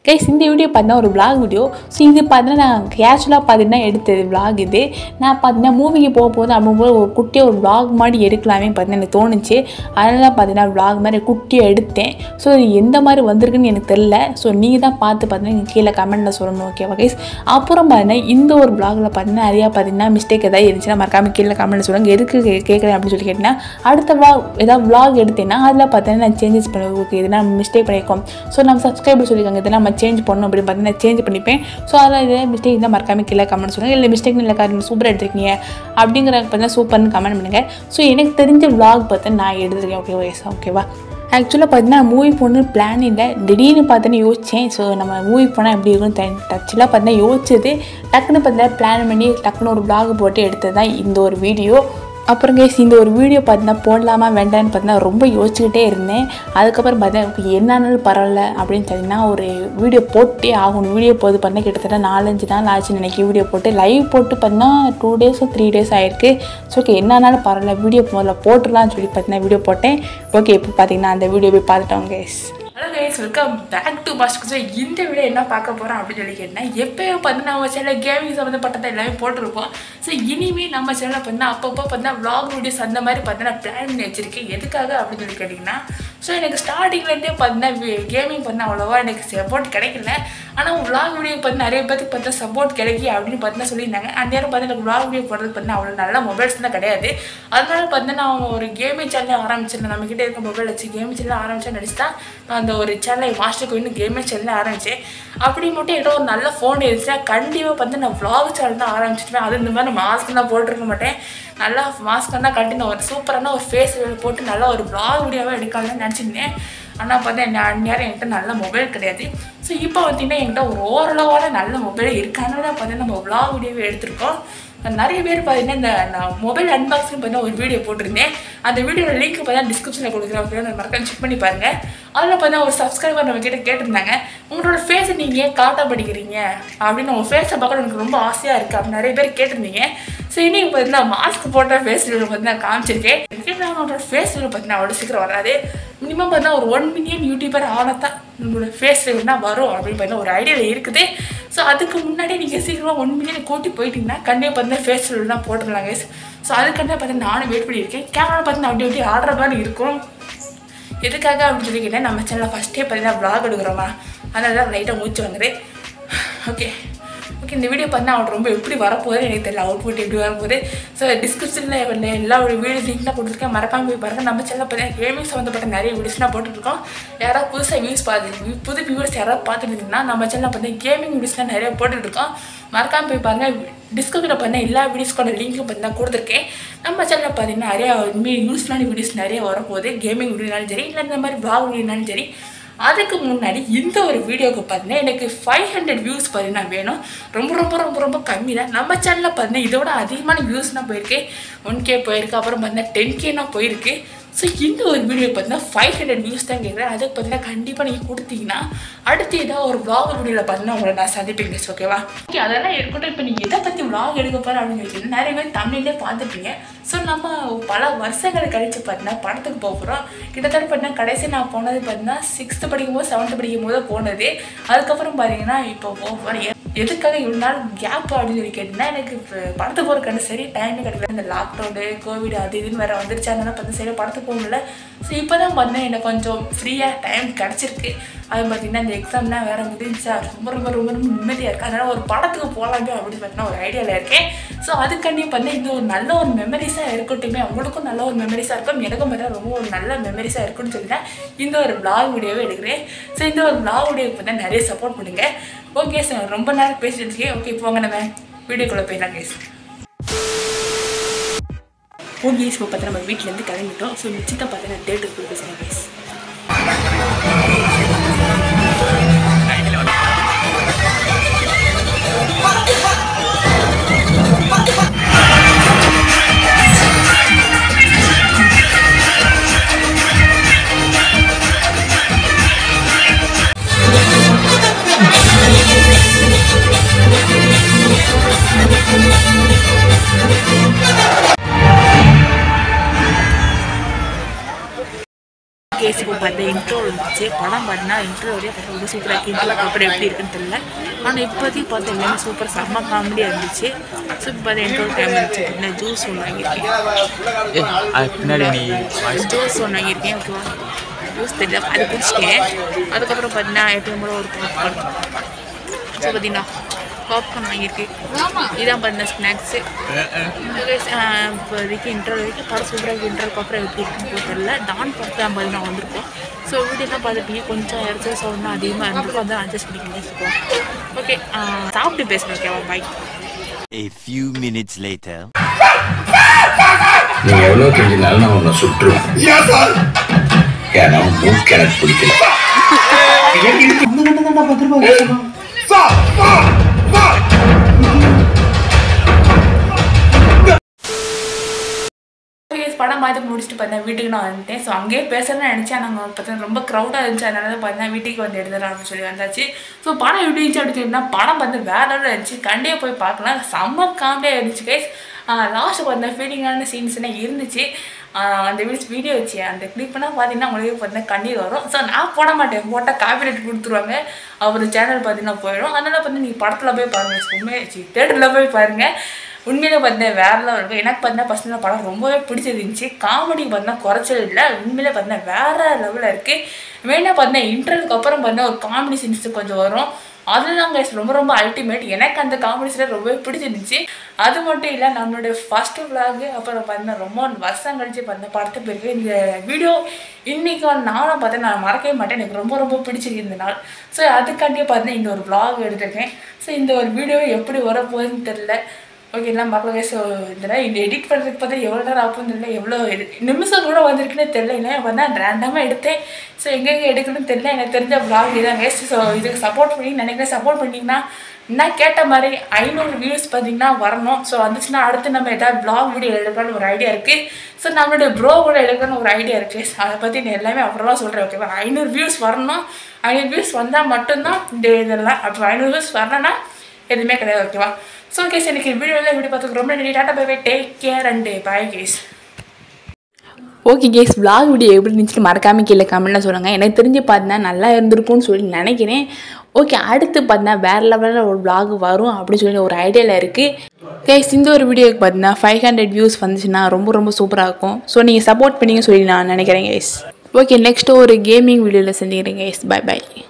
Guys இந்த video பார்த்தீங்கன்னா ஒரு vlog வீடியோ ஸோ இது பார்த்தீங்கன்னா நான் கேஷுவலாக பார்த்தீங்கன்னா எடுத்தது vlog இது நான் பார்த்தீங்கன்னா மூவிக்கு போக போது அப்படிங்கும்போது ஒரு குட்டியாக ஒரு vlog மாதிரி எடுக்கலாமே பார்த்தீங்கன்னா எனக்கு தோணுச்சு அதனால பார்த்தீங்கன்னா vlog மாதிரி குட்டியாக எடுத்தேன் ஸோ இது எந்த மாதிரி வந்திருக்குன்னு எனக்கு தெரில ஸோ நீங்கள் தான் பார்த்து பார்த்தீங்கன்னா நீங்கள் கீழே கமெண்ட்டில் சொல்லணும் ஓகேவா கைஸ் அப்புறம் பார்த்தீங்கன்னா இந்த ஒரு vlogல பார்த்தீங்கன்னா நிறையா பார்த்தீங்கன்னா மிஸ்டேக் ஏதாவது இருந்துச்சுன்னா மறக்காம கீழே கமெண்ட்டில் சொல்லுங்கள் எதுக்கு கே- கேட்குறேன் அப்படின்னு சொல்லி கேட்டிங்கன்னா அடுத்த vlog ஏதாவது vlog எடுத்தேன்னா அதில் பார்த்தீங்கன்னா நான் சேஞ்சஸ் பண்ணுவேன் ஓகே இதெல்லாம் நம்ம மிஸ்டேக் பண்ணியிருக்கோம் ஸோ நம்ம சப்ஸ்கிரைபர் சொல்லியிருக்காங்க இதெல்லாம் நம்ம சேஞ்ச் பண்ணணும் அப்படின்னு பார்த்தீங்கன்னா சேஞ்ச் பண்ணிப்பேன் ஸோ அதில் இதே மிஸ்டேக் தான் மறக்காம கீழே கமெண்ட் சொல்லுங்கள் இல்லை மிஸ்டேக் இல்லை காரணம் சூப்பராக எடுத்திருக்கீங்க அப்படிங்கிற பார்த்தீங்கன்னா சூப்பர்னு கமெண்ட் பண்ணுங்கள் ஸோ எனக்கு தெரிஞ்ச vlog பார்த்து நான் எடுத்திருக்கேன் ஓகே ஓகே ஓகேவா ஆக்சுவலாக பார்த்தீங்கன்னா மூவி போகணுன்னு பிளான் இல்லை திடீர்னு பார்த்தீங்கன்னா யோசித்தேன் ஸோ நம்ம மூவி போனால் எப்படி இருக்கும்னு டச்சில் பார்த்தீங்கன்னா யோசிச்சது டக்குன்னு பார்த்தீங்கன்னா பிளான் பண்ணி டக்குன்னு ஒரு vlog போட்டு எடுத்தது தான் இந்த ஒரு வீடியோ அப்புறம் கேஸ் இந்த ஒரு வீடியோ பார்த்தீங்கன்னா போடலாமா வேண்டாம்னு பார்த்தீங்கன்னா ரொம்ப யோசிச்சுக்கிட்டே இருந்தேன் அதுக்கப்புறம் பார்த்தீங்கன்னா இப்போ என்னன்னாலும் பரவாயில்ல அப்படின்னு பார்த்தீங்கன்னா ஒரு வீடியோ போட்டே ஆகணும் வீடியோ போது பார்த்தீங்கன்னா கிட்டத்தட்ட நாலஞ்சு நாள் ஆச்சுன்னு நினைக்க வீடியோ போட்டு லைவ் போட்டு பார்த்தீங்கன்னா டூ டேஸ் த்ரீ டேஸ் ஆயிருக்கு ஸோ ஓகே என்னன்னாலும் பரவாயில்ல வீடியோ முதல்ல போட்டுடலாம்னு சொல்லி பார்த்தீங்கன்னா வீடியோ போட்டேன் ஓகே இப்போ பார்த்தீங்கன்னா அந்த வீடியோ போய் பார்த்துட்டோம் guys hello guys welcome back to master so இந்த வீடியோ என்ன பார்க்க போகிறோம் அப்படின்னு சொல்லி கேட்டேன் எப்பயும் பார்த்தீங்கன்னா நம்ம சேனல் கேமிங் சம்மந்தப்பட்டதை எல்லாமே போட்டிருப்போம் ஸோ இனிமேல் நம்ம சேனலில் பார்த்தீங்கன்னா அப்பப்போ பார்த்தீங்கன்னா vlog வீடியோஸ் அந்த மாதிரி பார்த்தீங்கன்னா பிளான் பண்ணி வச்சிருக்கேன் எதுக்காக அப்படின்னு சொல்லி கேட்டிங்கன்னா ஸோ எனக்கு ஸ்டார்டிங்லேருந்தே பார்த்தீங்கன்னா கேமிங் பார்த்தீங்கன்னா அவ்வளோவா எனக்கு சப்போர்ட் கிடைக்கல ஆனால் vlog வீடியோ பார்த்து நிறைய பேருக்கு பார்த்தா சப்போர்ட் கிடைக்கி அப்படின்னு பார்த்தீங்கன்னா சொல்லியிருந்தாங்க அந்த நேரம் பார்த்து எனக்கு vlog வீடியோ போடுறது பார்த்தீங்கன்னா அவ்வளோ நல்ல மொபைல்ஸ் தான் கிடையாது அதனால பார்த்தீங்கன்னா நான் ஒரு கேமிங் சேனல் ஆரம்பிச்சிருந்தேன் நம்ம கிட்ட இருக்க மொபைல் வச்சு கேமிங் சேனல் ஆரம்பிச்சேன் நினச்சி தான் நான் அந்த ஒரு சேனலை மாஸ்டர் கோயின் கேமிங் சேனல் ஆரம்பித்தேன் அப்படி மட்டும் ஏதோ ஒரு நல்ல ஃபோன் இருந்துச்சுன்னா கண்டிப்பாக வந்து நான் vlog சேனல் தான் ஆரம்பிச்சிருப்பேன் அது இந்த மாதிரி மாஸ்க்லாம் போட்டிருக்க மாட்டேன் நல்லா மாஸ்க்கெல்லாம் கட்டி நான் ஒரு சூப்பரான ஒரு ஃபேஸ் போட்டு நல்லா ஒரு vlog வீடியோவாக எடுக்கலாம்னு நினச்சிருந்தேன் ஆனால் பார்த்தா என்ன அந்நேரம் என்கிட்ட நல்ல மொபைல் கிடையாது ஸோ இப்போ பார்த்தீங்கன்னா என்கிட்ட ஒரு ஓரளவான நல்ல மொபைல் இருக்கு அதனால தான் பார்த்தீங்கன்னா நம்ம vlog வீடியோவே எடுத்திருக்கோம் நிறைய பேர் பார்த்தீங்கன்னா இந்த நான் மொபைல் அன்பாக்சிங் பார்த்தீங்கன்னா ஒரு வீடியோ போட்டிருந்தேன் அந்த வீடியோட லிங்க் பார்த்தீங்கன்னா டிஸ்கிரிப்ஷனில் கொடுக்குறேன் ஓகே நான் மறக்காம செக் பண்ணி பாருங்க அதில் பார்த்தீங்கன்னா ஒரு சப்ஸ்கிரைபர் நம்ம கிட்ட கேட்டிருந்தாங்க உங்களோட ஃபேஸை நீங்கள் ஏன் காட்ட படிக்கிறீங்க அப்படின்னு உங்கள் ஃபேஸை பார்க்க எனக்கு ரொம்ப ஆசையாக இருக்குது அப்படின்னு நிறைய பேர் கேட்டிருந்தீங்க ஸோ இன்னைக்கு பார்த்தீங்கன்னா மாஸ்க் போட்ட ஃபேஸ் ரிவ்யூ பார்த்தீங்கன்னா காமிச்சிருக்கேன் என்னோட ஃபேஸ் ரிவ்யூ பார்த்தீங்கன்னா அவ்வளோ சீக்கிரம் வராது மினிமம் பார்த்தீங்கன்னா ஒரு ஒன் மில்லியன் யூடியூபர் ஆனால் தான் உங்களோட ஃபேஸ் ரிவ்யூனா வரும் அப்படின்னு பார்த்தீங்கன்னா ஒரு ஐடியாவில் இருக்குது ஸோ அதுக்கு முன்னாடி நீங்கள் சீக்கிரமாக ஒன் மில்லியன் கூட்டி போயிட்டீங்கன்னா கண்டிப்பாக பார்த்தீங்கன்னா ஃபேஸ் ரிவ்யூலாம் போட்டுடலாம் guys ஸோ அதுக்காண்டி பார்த்தீங்கன்னா நானும் வெயிட் பண்ணியிருக்கேன் கேமரா பார்த்தீங்கன்னா அப்படி அப்படி ஆடுற மாதிரி இருக்கும் எதுக்காக அப்படின்னு சொல்லி கேட்டேன் நம்ம சேனலில் ஃபஸ்ட்டே பார்த்தீங்கன்னா vlog எடுக்கிறோமா அதனால தான் லைட்டாக மூச்சு வாங்குது ஓகே ஓகே இந்த வீடியோ பார்த்தா அவன் ரொம்ப எப்படி வரப்போகுது எனக்கு தெரியல அவுட்புட் எப்படி வரப்போகுது ஸோ டிஸ்கிரிப்ஷனில் எல்லா வீடியோ லிங்க்லாம் கொடுத்துருக்கேன் மறக்காம போய் பாருங்கள் நம்ம சேனலில் பார்த்தீங்கன்னா கேமிங் சம்மந்தப்பட்ட நிறைய வீடியோஸ்லாம் போட்டுருக்கோம் யாராவது புதுசாக வியூஸ் பார்த்து புது வியூவர்ஸ் யாராவது பார்த்துட்டு இருந்தீங்கன்னா நம்ம சேனலில் பார்த்தீங்கன்னா கேமிங் வீடியோஸ்லாம் நிறைய போட்டுட்ருக்கோம் மறக்காம போய் பாருங்கள் டிஸ்கிரிப்ஷனில் பார்த்தீங்கன்னா எல்லா வீடியோஸ்க்கோட லிங்க்கும் பார்த்தீங்கன்னா கொடுத்துருக்கேன் நம்ம சேனலில் பார்த்தீங்கன்னா நிறையா இனிமேல் யூஸ்ஃபுல்லான வீடியோஸ் நிறைய வரப்போகுது கேமிங் வீடியோனாலும் சரி இல்லை இந்த மாதிரி vlog வீடியோனாலும் சரி அதுக்கு முன்னாடி இந்த ஒரு வீடியோவுக்கு பார்த்தீங்கன்னா எனக்கு ஃபைவ் ஹண்ட்ரட் வியூஸ் பார்த்தீங்கன்னா வேணும் ரொம்ப ரொம்ப ரொம்ப ரொம்ப கம்மி தான் நம்ம சேனலில் பார்த்தீங்கன்னா இதோட அதிகமான வியூஸ்னால் போயிருக்கு ஒன் கே போயிருக்கு அப்புறம் பார்த்தீங்கன்னா டென் கேனா போயிருக்கு ஸோ இந்த ஒரு வீடியோ பார்த்தீங்கன்னா ஃபைவ் ஹண்ட்ரட் வியூஸ் தான் கேட்குறேன் அதுக்கு பார்த்தீங்கன்னா கண்டிப்பாக நீங்கள் கொடுத்தீங்கன்னா அடுத்து ஏதாவது ஒரு vlog வீடியோவில் பார்த்தீங்கன்னா உங்களை நான் சந்திப்பேங்க ஓகேவா ஓகே அதெல்லாம் இருக்கட்டும் இப்போ நீங்கள் எதை பற்றி vlog எடுக்க போகிற அப்படின்னு வச்சுன்னா நிறைய பேர் தமிழ்லேயே பார்த்துப்பீங்க ஸோ நம்ம பல வருஷங்கள் கழிச்சு பார்த்தீங்கன்னா படத்துக்கு போக போகிறோம் கிட்டத்தட்ட பார்த்தீங்கன்னா கடைசி நான் போனது பார்த்தீங்கன்னா சிக்ஸ்த்து படிக்கும் போது செவன்த்து படிக்கும் போது போனது அதுக்கப்புறம் பார்த்தீங்கன்னா இப்போ போக போகிறேன் எதுக்காக இவ்வளோ நாள் கேப் அப்படின்னு சொல்லி கேட்டிங்கன்னா எனக்கு இப்போ படத்துக்கு போகிறக்கான சரி டைமே கிடைக்கல இந்த லாக்டவுனு கோவிட் அது இதுன்னு வேறு வந்துருச்சு அதனால பார்த்து சரி படத்துக்கு போக முடியல ஸோ இப்போ தான் பார்த்தீங்கன்னா எனக்கு கொஞ்சம் ஃப்ரீயாக டைம் கிடச்சிருக்கு அது பார்த்தீங்கன்னா இந்த எக்ஸாம்லாம் வேறு முடிஞ்சா ரொம்ப ரொம்ப ரொம்ப ரொம்ப நிம்மதியாக இருக்குது அதனால் ஒரு படத்துக்கு போகலாமே அப்படின்னு பார்த்தீங்கன்னா ஒரு ஐடியாவில் இருக்கேன் ஸோ அதுக்காண்டி பார்த்தீங்கன்னா இது ஒரு நல்ல ஒரு மெமரிஸாக இருக்கட்டுமே உங்களுக்கும் நல்ல ஒரு மெமரிஸாக இருக்கும் எனக்கும் பார்த்தா ரொம்ப ஒரு நல்ல மெமரிஸாக இருக்கும்னு சொல்லி தான் இந்த ஒரு vlog வீடியோவே எடுக்கிறேன் ஸோ இந்த ஒரு vlog வீடியோக்கு பார்த்தா நிறைய சப்போர்ட் பண்ணுங்கள் ஓகே சார் ரொம்ப நேரம் பேசிட்டு இருக்கேன் ஓகே போங்க நம்ம வீடியோக்குள்ளே போயிடலாம் கேஸ் ஓகே இப்போ பார்த்தா நம்ம வீட்டிலேருந்து கிளம்பிட்டோம் ஸோ நிச்சயத்தை பார்த்தீங்கன்னா டேட்டுக்கு போய் பேசுகிறேன் கேஸ் கேஸ் இப்போ பார்த்த இன்ட்ரோ இருந்துச்சு படம் பார்த்தீங்கன்னா இன்ட்ரோ வரையும் பார்த்தா ரொம்ப சூப்பராக இருக்குது இன்ட்ரோக்கு அப்புறம் எப்படி இருக்குன்னு தெரியல ஆனால் இப்போதைக்கு பார்த்து எல்லாமே சூப்பர் செம்ம காமெடியாக இருந்துச்சு ஸோ இப்போ பார்த்து இன்ட்ரோ டைம் இருந்துச்சு என்ன ஜூஸ் ஒன்று வாங்கியிருக்கேன் ஏய், அது பின்னாடி நீ வாய்ஸ் ஜூஸ் ஒன்று வாங்கியிருக்கேன் ஓகேவா ஜூஸ் தெரியல அது குடிச்சிட்டேன் அதுக்கப்புறம் பார்த்தீங்கன்னா எப்பயும் போல ஒரு பாப்கார்ன் ஸோ பார்த்தீங்கன்னா பாப்கார்ன் வாங்கியிருக்கேன் இதான் பார்த்தீங்கன்னா ஸ்நாக்ஸு இப்போதைக்கு இன்டர்வல் வரைக்கும் படம் சூப்பராக இன்டர்வல் அப்புறம் எப்படி இருக்குன்னு தெரியல டான் படத்தை நம்ம நான் வந்திருக்கோம் ஸோ வீடியோலாம் பார்த்துட்டீங்க கொஞ்சம் இடத்துல சொல்லணும் அதிகமாக இருந்திருக்கும் வந்து அட்ஜஸ்ட் பண்ணிக்கிட்டே இருக்கோம் ஓகே சாப்பிட்டு பேசுகிறேன் ஓகேவா பாய் A few minutes later. நீ எவ்வளவு தெரிஞ்சினாலும் நான் உன்னை சுற்றுவேன் ஏன்னா மூக்கு எனக்கு பிடிக்கல கேஸ் படம் பார்த்து முடிச்சுட்டு பார்த்தேன் வீட்டுக்கு நான் வந்துட்டேன் ஸோ அங்கேயே பேசணும்னு நினச்சேன் நாங்கள் பார்த்தா ரொம்ப க்ரௌடாக இருந்துச்சு அதனால தான் பார்த்தா வீட்டுக்கு வந்து எடுத்துடலாம் அப்படின்னு சொல்லி வந்தாச்சு ஸோ படம் எப்படி இருந்துச்சு அப்படின்னு சொன்னா படம் வந்து வேற லெவலில் இருந்துச்சு கண்டிப்பாக போய் பார்க்கலாம் செம்ம காமெடியாக இருந்துச்சு கைஸ் லாஸ்ட்டு பார்த்த ஃபீலிங்கான சீன்ஸ் எல்லாம் இருந்துச்சு ஆஹ் அந்த வீடியோஸ் வீடியோ வச்சு அந்த கிளிப்னா பார்த்தீங்கன்னா உங்களுக்கு பார்த்தீங்கன்னா கண்ணீர் வரும் ஸோ நான் போட மாட்டேன் போட்டால் காப்பிரைட் கொடுத்துருவாங்க அவர் சேனல் பார்த்தீங்கன்னா போயிடும் அதனால வந்து நீங்கள் படத்தில் போய் பாருங்கள் உண்மையை தேட்டரில் போய் பாருங்கள் உண்மையிலே பார்த்தீங்கன்னா வேற லெவல் இருக்கும் எனக்கு பார்த்தீங்கன்னா பர்சனலாக படம் ரொம்பவே பிடிச்சிருந்துச்சு காமெடி பார்த்தீங்கன்னா குறைச்சல் இல்லை உண்மையிலே பார்த்தீங்கன்னா வேற லெவலில் இருக்குது மெயினாக பார்த்தீங்கன்னா இன்டர்வலுக்கு அப்புறம் பார்த்தீங்கன்னா ஒரு காமெடி சீன்ஸ் கொஞ்சம் வரும் அதுதான் guys ரொம்ப ரொம்ப அல்டிமேட் எனக்கு அந்த காமெடி சீன் ரொம்பவே பிடிச்சிருந்துச்சு அது மட்டும் இல்லை நம்மளுடைய ஃபர்ஸ்ட் vlog அப்புறம் பார்த்தீங்கன்னா ரொம்ப வருஷம் கழிச்சு பார்த்தா படத்தை போயிருக்கு இந்த வீடியோ இன்னைக்கு நானும் பார்த்தேன் நான் மறக்கவே மாட்டேன் எனக்கு ரொம்ப ரொம்ப பிடிச்சிருக்கு இந்த நாள் ஸோ அதுக்காண்டியே பார்த்தீங்கன்னா இந்த ஒரு vlog எடுத்திருக்கேன் ஸோ இந்த ஒரு வீடியோ எப்படி வரப்போகுதுன்னு தெரில ஓகே எல்லாம் பார்க்கவே ஸோ இதில் இந்த எடிட் பண்ணுறதுக்கு பார்த்தா எவ்வளோ நேரம் ஆகும்னு தெரியல எவ்வளோ எடு- நிமிஷம் கூட வந்திருக்குன்னே தெரியல இல்லை பார்த்தா ரேண்டமாக எடுத்தேன் ஸோ எங்கெங்கே எடுக்கணும்னு தெரியல எனக்கு தெரிஞ்ச vlog இதான் வேஸ்ட் ஸோ இதுக்கு சப்போர்ட் பண்ணி நினைக்கிறேன் சப்போர்ட் பண்ணிங்கன்னா நான் கேட்ட மாதிரி ஐநூறு வியூஸ் பார்த்தீங்கன்னா வரணும் ஸோ வந்துச்சுன்னா அடுத்து நம்ம ஏதாவது vlog வீடியோ எடுக்கலாம்னு ஒரு ஐடியா இருக்குது ஸோ நம்மளுடைய ப்ரோ கூட எடுக்கணும்னு ஒரு ஐடியா இருக்குது அதை பற்றி நான் எல்லாமே அப்புறமா சொல்கிறேன் ஓகேவா ஐநூறு வியூஸ் வரணும் ஐநூறு வியூஸ் வந்தால் மட்டும்தான் இந்த இதெல்லாம் அப்போ ஐநூறு வியூஸ் வரலன்னா எதுவுமே கிடையாது ஓகேவா ஸோ கேஸ் எனக்கு வீடியோவில் வீடியோ பார்த்துக்கு ரொம்ப நன்றி டாட்டா bye bye take care and bye guys okay guys vlog video எப்படி இருந்துச்சுன்னு மறக்காம கீழே கமெண்ட்ல சொல்லுங்கள் எனக்கு தெரிஞ்சு பார்த்தீங்கன்னா நல்லா இருந்திருக்கும்னு சொல்லி நினைக்கிறேன் ஓகே அடுத்து பார்த்தீங்கன்னா வேறு லெவலில் ஒரு vlog வரும் அப்படின்னு சொல்லி ஒரு ஐடியாவில் இருக்குது கேஸ் இந்த ஒரு வீடியோக்கு பார்த்தீங்கன்னா ஃபைவ் ஹண்ட்ரட் வியூஸ் வந்துச்சுன்னா ரொம்ப ரொம்ப சூப்பராக இருக்கும் ஸோ நீங்கள் சப்போர்ட் பண்ணீங்க சொல்லி நான் நினைக்கிறேன் கேஸ் ஓகே நெக்ஸ்ட் ஒரு கேமிங் வீடியோவில் செஞ்சுக்கிறேன் கேஸ் பை பை